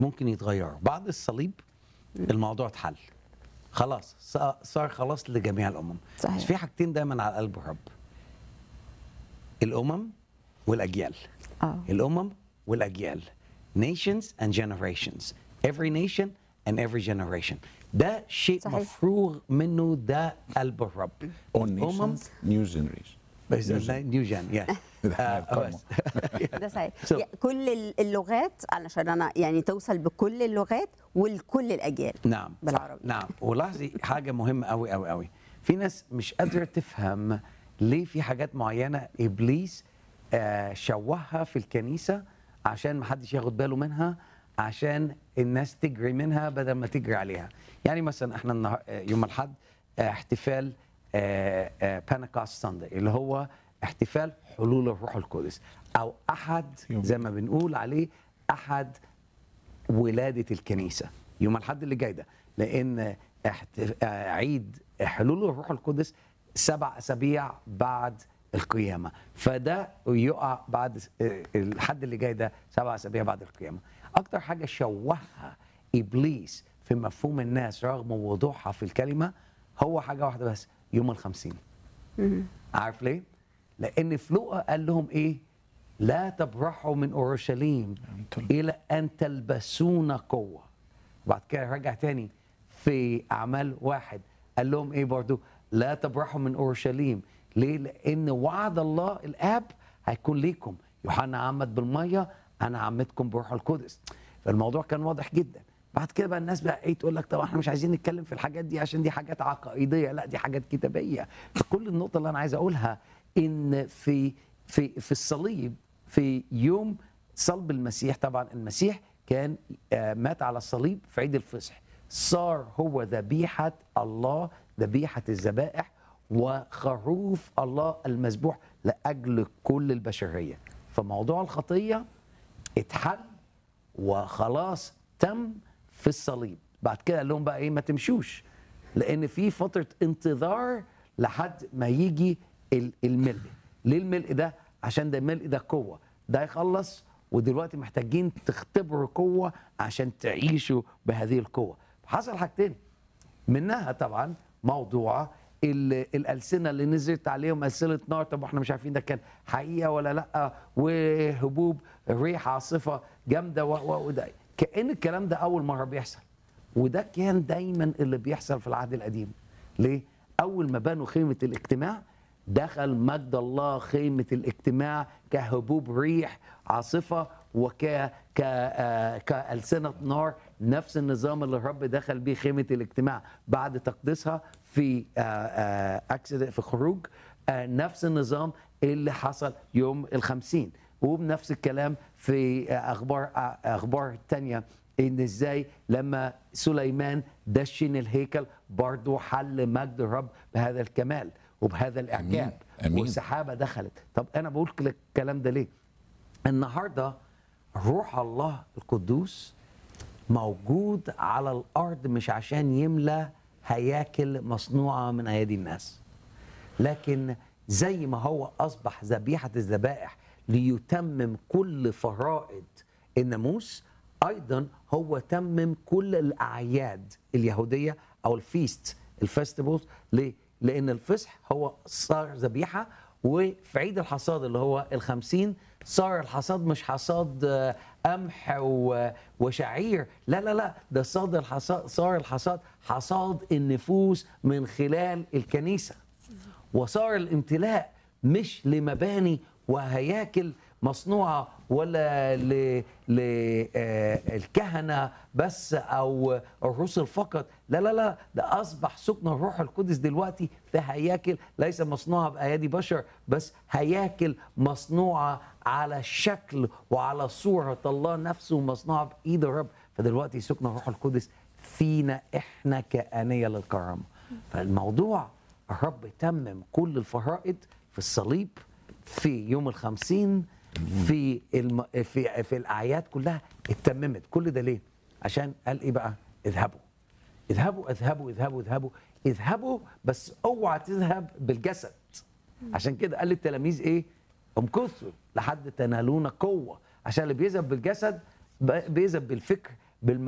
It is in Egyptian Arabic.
ممكن يتغيروا بعد الصليب الموضوع اتحل خلاص صار- صار خلاص لجميع الامم صحيح. بس في حاجتين دايما على قلب الرب الامم والاجيال اه الامم والاجيال nations and generations every nation and every generation ده شيء صحيح. مفروغ منه ده قلب الرب All الامم nations, new generation. بس New gen- نيو جان يا القرمة. ده صحيح So- يعني كل ال- اللغات علشان انا يعني توصل بكل اللغات ولكل الاجيال نعم بالعربي. نعم ولاحظي حاجه مهمه قوي قوي قوي في ناس مش قادره تفهم ليه في حاجات معينه ابليس آه، شوهها في الكنيسه عشان ما حدش ياخد باله منها عشان الناس تجري منها بدل ما تجري عليها يعني مثلا احنا النهار آه، يوم الاحد آه، احتفال باناكاست ساندي اللي هو احتفال حلول الروح القدس او احد يوم. زي ما بنقول عليه احد ولاده الكنيسه يوم الاحد اللي جاي ده لان احت... آه، عيد حلول الروح القدس سبع اسابيع بعد القيامه فده يقع بعد آه، الحد اللي جاي ده سبع اسابيع بعد القيامه اكتر حاجه شوهها ابليس في مفهوم الناس رغم وضوحها في الكلمه هو حاجه واحده بس يوم الخمسين عارف ليه؟ لأن في لوقا قال لهم إيه؟ لا تبرحوا من أورشليم أنتم- إلى أن تلبسون قوة. بعد كده رجع تاني في أعمال واحد قال لهم إيه برضو؟ لا تبرحوا من أورشليم. ليه؟ لأن وعد الله الآب هيكون ليكم. يوحنا عمد بالمية أنا عمدكم بروح القدس. فالموضوع كان واضح جدا. بعد كده بقى الناس بقى ايه تقول لك طب احنا مش عايزين نتكلم في الحاجات دي عشان دي حاجات عقائديه لا دي حاجات كتابيه فكل النقطه اللي انا عايز اقولها ان في في في الصليب في يوم صلب المسيح طبعا المسيح كان آه، مات على الصليب في عيد الفصح صار هو ذبيحه الله ذبيحه الذبائح وخروف الله المذبوح لاجل كل البشريه فموضوع الخطيه اتحل وخلاص تم في الصليب بعد كده قال لهم بقى ايه ما تمشوش لان في فتره انتظار لحد ما يجي ال- الملء ليه الملء ده عشان ده الملء ده قوه ده يخلص ودلوقتي محتاجين تختبروا قوه عشان تعيشوا بهذه القوه حصل حاجتين منها طبعا موضوع ال- الألسنة اللي نزلت عليهم ألسنة نار طب احنا مش عارفين ده كان حقيقة ولا لأ وهبوب ريح عاصفة جامدة و- و- وده كأن الكلام ده أول مرة بيحصل وده كان دايما اللي بيحصل في العهد القديم ليه؟ أول ما بنوا خيمة الاجتماع دخل مجد الله خيمة الاجتماع كهبوب ريح عاصفة وك ك آه، كألسنة نار نفس النظام اللي الرب دخل بيه خيمة الاجتماع بعد تقديسها في آه، آه، أكسد في خروج آه، نفس النظام اللي حصل يوم الخمسين وبنفس الكلام في آه، أخبار آه، أخبار تانية ان ازاي لما سليمان دشن الهيكل برضه حل مجد الرب بهذا الكمال وبهذا الاعجاب أمين. والسحابه دخلت طب انا بقول كل الكلام ده ليه النهارده روح الله القدوس موجود على الارض مش عشان يملى هياكل مصنوعه من ايادي الناس لكن زي ما هو اصبح ذبيحه الذبائح ليتمم كل فرائض الناموس ايضا هو تمم كل الاعياد اليهوديه او الفيست الفيستيفالز ليه؟ لان الفصح هو صار ذبيحه وفي عيد الحصاد اللي هو الخمسين صار الحصاد مش حصاد آه، قمح و- وشعير لا لا لا ده صار الحصاد صار الحصاد حصاد النفوس من خلال الكنيسه وصار الامتلاء مش لمباني وهياكل مصنوعه ولا للكهنه بس او الرسل فقط لا لا لا ده اصبح سكن الروح القدس دلوقتي في هياكل ليس مصنوعه بايادي بشر بس هياكل مصنوعه على شكل وعلى صوره الله نفسه مصنوعه بايد الرب فدلوقتي سكن الروح القدس فينا احنا كآنية للكرامه فالموضوع الرب تمم كل الفرائض في الصليب في يوم الخمسين في الم... في في الاعياد كلها اتممت كل ده ليه عشان قال ايه بقى اذهبوا اذهبوا اذهبوا اذهبوا اذهبوا اذهبوا بس اوعى تذهب بالجسد عشان كده قال للتلاميذ ايه امكثوا لحد تنالون قوه عشان اللي بيذهب بالجسد ب- بيذهب بالفكر بالمعنى